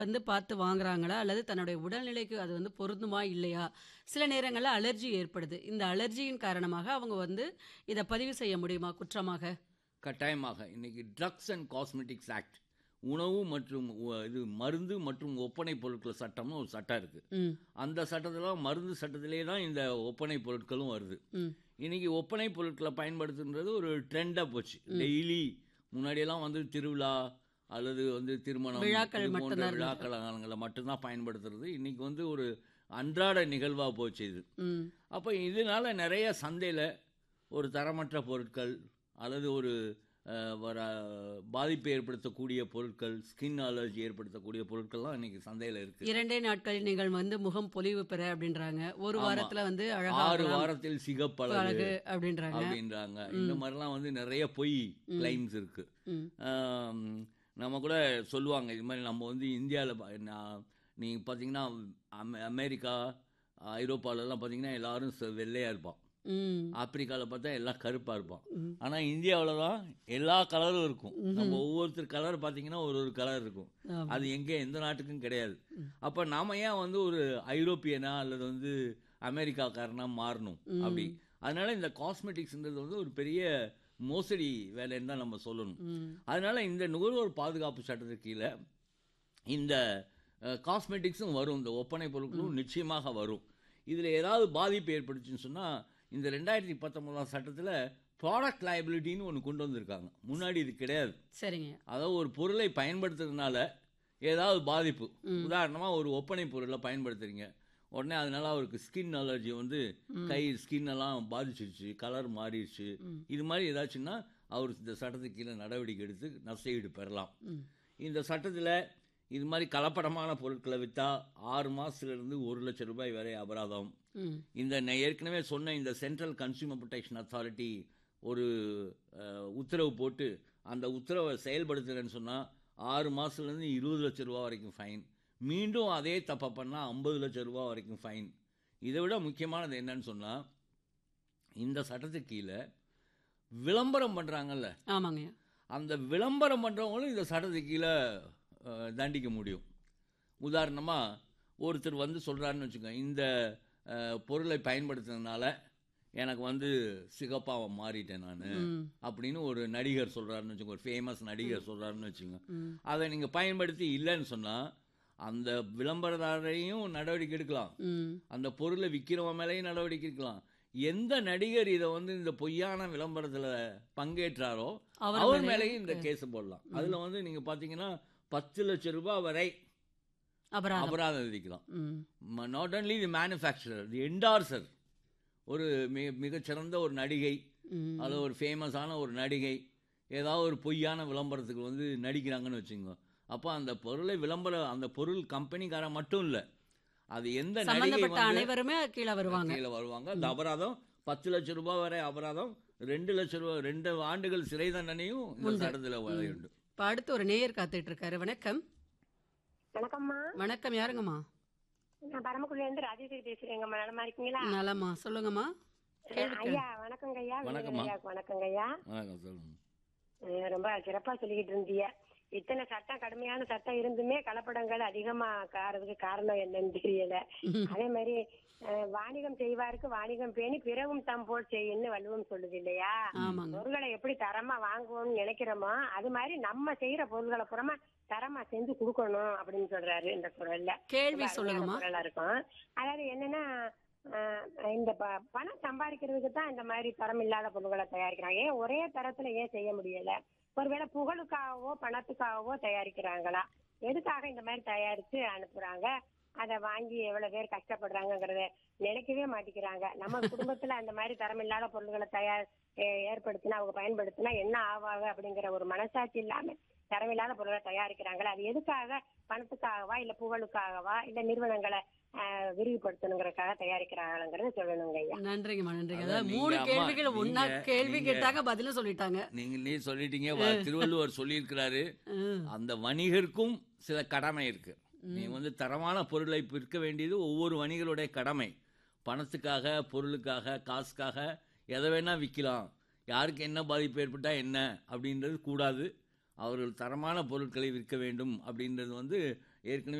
வந்து பார்த்து வாங்குறாங்களா? அல்லது தன்னுடைய உடல்நிலைக்கு அது வந்து பொருந்துமா? இல்லையா? சில நேரங்கள்ல அலர்ஜி ஏற்படுது. இந்த அலர்ஜியின் காரணமாக அவங்க வந்து இத பதிவு செய்ய முடியுமா குற்றமாக? கட்டாயமாக. இன்னைக்கு ட்ரக்ஸ் அண்ட் காஸ்மெட்டிக்ஸ் ஆக்ட் உணவு மற்றும் உ இது மருந்து மற்றும் ஒப்பனை பொருட்கள் சட்டம்னு ஒரு சட்டம் இருக்கு. ம். அந்த சட்டத்துல மருந்து சட்டத்திலே தான் இந்த ஒப்பனை பொருட்களும் வருது. ம். இன்னைக்கு ஒப்பனை பொருட்களை பயன்படுத்துன்றது ஒரு ட்ரெண்டா போச்சு. ம். டெய்லி முன்னாடியெல்லாம் வந்து திருவிழா அல்லது வந்து திருமணம் விழாக்கள் இது போன்ற மட்டும்தான் இருந்தது. விழா காலங்கள்ல மட்டும்தான் பயன்படுத்துறது. இன்னைக்கு வந்து ஒரு அன்றாட நிகழ்வா போச்சு இது. ம். அப்ப இதனால நிறைய சந்தையில ஒரு தரமற்ற பொருட்கள் அல்லது ஒரு அ, வர பாதிப்பை ஏற்படுத்தக்கூடிய பொருட்கள் ஸ்கின் அலர்ஜி ஏற்படுத்தக்கூடிய பொருட்கள்லாம் இன்னைக்கு சந்தையில இருக்கு. 2 நாட்களில் நீங்கள் வந்து முகம் பொலிவு பெற அப்படின்றாங்க. ஒரு ஆமா. வாரத்துல வந்து 6 அழகாகலாம். வாரத்தில் சிகப்பழகு அழகு அப்படின்றாங்க. அப்படின்றாங்க. இந்த ம். மாதிரிலாம் வந்து நிறைய பொய் ம். கிளைம்ஸ் இருக்கு. ம். ஆம், நம்ம கூட சொல்லுவாங்க இது மாதிரி நம்ம வந்து இந்தியாவில் நான் நீங்கள் பார்த்தீங்கன்னா அமெ அமெரிக்கா ஐரோப்பாலெல்லாம் பார்த்தீங்கன்னா எல்லாரும் செ- வெள்ளையா இருப்பான் ம். ஆப்பிரிக்காவில் பார்த்தா எல்லாம் கருப்பாக இருப்பான் ம். ஆனால் இந்தியாவில் தான் எல்லா கலரும் இருக்கும் நம்ம ம்ஹும். ஒவ்வொருத்தர் கலர் பார்த்தீங்கன்னா ஒரு ஒரு கலர் இருக்கும் ஆமா. அது எங்கே எந்த நாட்டுக்கும் கிடையாது ம். அப்போ நாம ஏன் வந்து ஒரு ஐரோப்பியனா அல்லது வந்து அமெரிக்காக்காரனா மாறணும் அப்படி ம். அதனால இந்த காஸ்மெட்டிக்ஸ்ன்றது வந்து ஒரு பெரிய மோசடி வேலைன்னு தான் நம்ம சொல்லணும் ம். அதனால இந்த நுகர்வோர் பாதுகாப்பு சட்டத்துக்கு கீழே இந்த காஸ்மெட்டிக்ஸும் வரும் இந்த ஒப்பனை பொருட்களும் நிச்சயமாக வரும் இதில் ஏதாவது பாதிப்பு ஏற்பட்டுச்சுன்னு சொன்னால் இந்த ரெண்டாயிரத்தி பத்தொன்பதாம் சட்டத்தில் ப்ராடக்ட் லைபிலிட்டின்னு ஒன்று கொண்டு வந்திருக்காங்க முன்னாடி இது கிடையாது சரிங்க. அதாவது ஒரு பொருளை பயன்படுத்துறதுனால ஏதாவது பாதிப்பு ம். உதாரணமாக ஒரு ஒப்பனை பொருளை பயன்படுத்துறீங்க உடனே அதனால அவருக்கு ஸ்கின் அலர்ஜி வந்து ம். கை ஸ்கின் எல்லாம் பாதிச்சிருச்சு கலர் மாறிடுச்சு ம். இது மாதிரி ஏதாச்சுன்னா அவர் இந்த சட்டத்துக்கு கீழே நடவடிக்கை எடுத்து நஷ்டஈடு பெறலாம் ம். இந்த சட்டத்தில் இது மாதிரி கலப்படமான பொருட்களை விற்றா ஆறு மாதத்துலேருந்து ஒரு லட்சம் ரூபாய் வரை அபராதம் ம். இந்த நான் ஏற்கனவே சொன்ன இந்த சென்ட்ரல் கன்சியூமர் ப்ரொடெக்ஷன் அத்தாரிட்டி ஒரு அஹ், உத்தரவு போட்டு அந்த உத்தரவை செயல்படுத்துறேன்னு சொன்னால் ஆறு மாதத்துலேருந்து இருபது லட்சம் ரூபா வரைக்கும் ஃபைன் மீண்டும் அதே தப்பை பண்ணால் ஐம்பது லட்சம் ரூபா வரைக்கும் ஃபைன் இதை விட முக்கியமானது என்னன்னு சொன்னால் இந்த சட்டத்துக்கு கீழே விளம்பரம் பண்ணுறாங்கல்ல ஆமாங்கய்யா. அந்த விளம்பரம் பண்ணுறவங்களும் இந்த சட்டத்துக்கு கீழே அஹ், தண்டிக்க முடியும் உதாரணமாக ஒருத்தர் வந்து சொல்கிறாருன்னு வச்சுக்கோங்க இந்த அஹ், பொருளை பயன்படுத்துனதுனால எனக்கு வந்து சிகப்பாக மாறிட்டேன் நான் ம். அப்படின்னு ஒரு நடிகர் சொல்கிறாருன்னு வச்சுக்கோங்க ஒரு ஃபேமஸ் நடிகர் சொல்கிறாருன்னு வச்சுக்கோங்க ம். அதை நீங்கள் பயன்படுத்தி இல்லைன்னு சொன்னால் அந்த விளம்பரதாரையும் நடவடிக்கை எடுக்கலாம் ம். அந்த பொருளை விற்கிறவன் மேலேயும் நடவடிக்கை எடுக்கலாம் எந்த நடிகர் இதை வந்து இந்த பொய்யான விளம்பரத்தில் பங்கேற்றாரோ அவர் அவர் மேலே மேலேயும் இந்த கேஸ் போடலாம் அதில் வந்து நீங்கள் பார்த்தீங்கன்னா பத்து லட்சம் ரூபாய் வரை அபராதம். அபராதம் விதிக்கலாம் ம். Not only the manufacturer the endorser ஒரு மிக மிகச்சிறந்த ஒரு நடிகை ம். அல்லது ஒரு ஃபேமஸான ஒரு நடிகை ஏதாவது ஒரு பொய்யான விளம்பரத்துக்கு வந்து நடிக்கிறாங்கன்னு வச்சுக்கோங்க அப்போ அந்த பொருளை விளம்பரம் அந்த பொருள் கம்பெனிக்காரன் மட்டும் இல்லை அது எந்த நடிகை சம்பந்தப்பட்ட வந்து அனைவருமே கீழே வருவாங்க. கீழே வருவாங்க அந்த அபராதம் பத்து லட்சம் ரூபாய் வரை அபராதம் ரெண்டு லட்சம் ரூபாய் ரெண்டு ஆண்டுகள் சிறை தண்டனையும் இந்த உண்டு. சட்டத்தில் வரை உண்டு இப்ப அடுத்து ஒரு நேயர் காத்துட்டு இருக்காரு. வணக்கம். வணக்கம்மா வணக்கம் யாருங்கம்மா? நான் பரமக்குடில இருந்து ராஜேஸ்வரி பேசுறேங்கம்மா நலமா இருக்கீங்களா நலமா சொல்லுங்கம்மா. கேள்வி ஐயா வணக்கங்க ஐயா வணக்கம்மா. ஐயாவுக்கு வணக்கங்க ஐயா வணக்கம் சொல்லுங்க அஹ் ரொம்ப சிறப்பா சொல்லிக்கிட்டு இருந்தீங்க இத்தனை சட்டம் கடுமையான சட்டம் இருந்துமே கலப்படங்கள் அதிகமா காரதுக்கு காரணம் என்னன்னு தெரியல அதே மாதிரி அஹ், வாணிகம் செய்வாருக்கு வாணிகம் பேணி பிறவும் தம் போல் செய்யுன்னு வள்ளுவம் சொல்லுது இல்லையா ஆமாங்க. பொருட்களை எப்படி தரமா வாங்குவோம்னு நினைக்கிறோமோ அது மாதிரி நம்ம செய்யற பொருட்களை புறமா தரமா செஞ்சு கொடுக்கணும் அப்படின்னு சொல்றாரு இந்த குரல்ல கேள்வி ரொம்ப சொல்லுங்கம்மா. அருமையான குரலா இருக்கும் அதாவது என்னன்னா அஹ், இந்த ப- பணம் சம்பாதிக்கிறதுக்கு தான் இந்த மாதிரி தரம் இல்லாத பொருட்களை தயாரிக்கிறாங்க ஏன் ஒரே தரத்துல ஏன் செய்ய முடியல ஒருவேளை புகழுக்காகவோ பணத்துக்காகவோ தயாரிக்கிறாங்களா எதுக்காக இந்த மாதிரி தயாரிச்சு அனுப்புறாங்க அதை வாங்கி எவ்வளவு பேர் கஷ்டப்படுறாங்கங்கறத நினைக்கவே மாட்டேங்கிறாங்க நம்ம குடும்பத்துல அந்த மாதிரி தரமில்லாத பொருட்களை தயார் ஏ- ஏற்படுத்தினா அவங்க பயன்படுத்தினா என்ன ஆவாங்க அப்படிங்கிற ஒரு மனசாட்சி இல்லாம தரமில்லாத பொருட்களை தயாரிக்கிறாங்களா அது எதுக்காக பணத்துக்காகவா இல்ல புகழுக்காகவா இல்ல நிறுவனங்களை ஆஹ், விரிவுபடுத்தணுங்கிறதுக்காக தயாரிக்கிறாங்கிறத சொல்லணுங்க ஐயா நன்றிங்கம்மா நன்றிங்க. அதான் அதாவது நீங்க மூணு அம்மா, கேள்விகள் ஒண்ணா நீங்க- கேள்வி நீங்க- கேட்டாங்க பதிலும் சொல்லிட்டாங்க. நீங்களே சொல்லிட்டீங்க வ- திருவள்ளுவர் சொல்லியிருக்கிறாரு ம். அந்த வணிகருக்கும் சில கடமை இருக்கு நீ வந்து தரமான பொருளை விற்க வேண்டியது ஒவ்வொரு வணிகருடைய கடமை பணத்துக்காக பொருளுக்காக காசுக்காக எதை வேணா விற்கலாம் யாருக்கு என்ன பாதிப்பு ஏற்பட்டா என்ன அப்படின்றது கூடாது அவர்கள் தரமான பொருட்களை விற்க வேண்டும் அப்படின்றது வந்து ஏற்கனவே